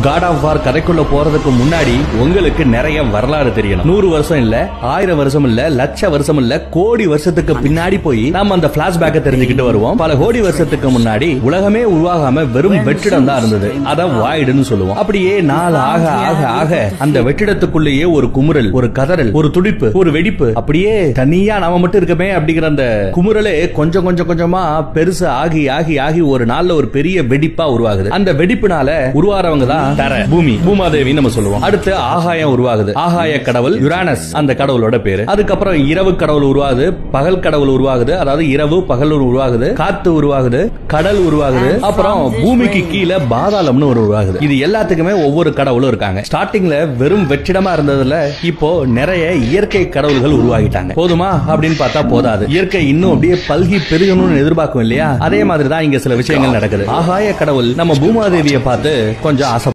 God of வார் கதைக்குள்ள போறதுக்கு முன்னாடி உங்களுக்கு நிறைய வரலாறு தெரியணும் நூறு வருஷம் இல்ல ஆயிரம் வருஷம் இல்ல லட்ச வருஷம் இல்ல கோடி வருஷத்துக்கு பின்னாடி போய் நம்ம அந்த பிளாஷ்பேக்க தெரிஞ்சுக்கிட்டு வருவோம் பல கோடி வருஷத்துக்கு முன்னாடி உலகமே உருவாகாம வெறும் வெற்றிடம் தான் இருந்தது அத வாய்டுன்னு சொல்லுவோம் அப்படியே நாள் ஆக ஆக ஆக அந்த வெற்றிடத்துக்குள்ளேயே ஒரு குமுறல் ஒரு கதறல் ஒரு துடிப்பு ஒரு வெடிப்பு அப்படியே தனியா நாம மட்டும் இருக்கமே அப்படிங்கிற அந்த குமுறலே கொஞ்சம் கொஞ்சம் கொஞ்சமா பெருசு ஆகி ஆகி ஆகி ஒரு நாள்ல ஒரு பெரிய வெடிப்பா உருவாகுது அந்த வெடிப்புனால உருவாறவங்க தான் தர பூமி பூமாதேவி நம்ம சொல்லுவோம் அடுத்து ஆகாயம் உருவாகுது ஆகாய கடவுள் யுரானஸ் அந்த கடவுளோட பேரு அதுக்கப்புறம் இரவு கடவுள் உருவாகுது பகல் கடவுள் உருவாகுது அதாவது இரவு பகல் உருவாகுது காத்து உருவாகுது கடல் உருவாகுது அப்புறம் பூமிக்கு கீழே பாதாளம்னு ஒரு உருவாகுது இது எல்லாத்துக்குமே ஒவ்வொரு கடவுளும் இருக்காங்க ஸ்டார்டிங்ல வெறும் வெற்றிடமா இருந்ததுல இப்போ நிறைய இயற்கை கடவுள்கள் உருவாகிட்டாங்க போதுமா அப்படின்னு பார்த்தா போதாது இயற்கை இன்னும் அப்படியே பல்கி பெருகணும்னு எதிர்பார்க்கும் இல்லையா அதே மாதிரி தான் இங்க சில விஷயங்கள் நடக்குது ஆகாய கடவுள் நம்ம பூமாதேவியை பார்த்து கொஞ்சம் ஆசை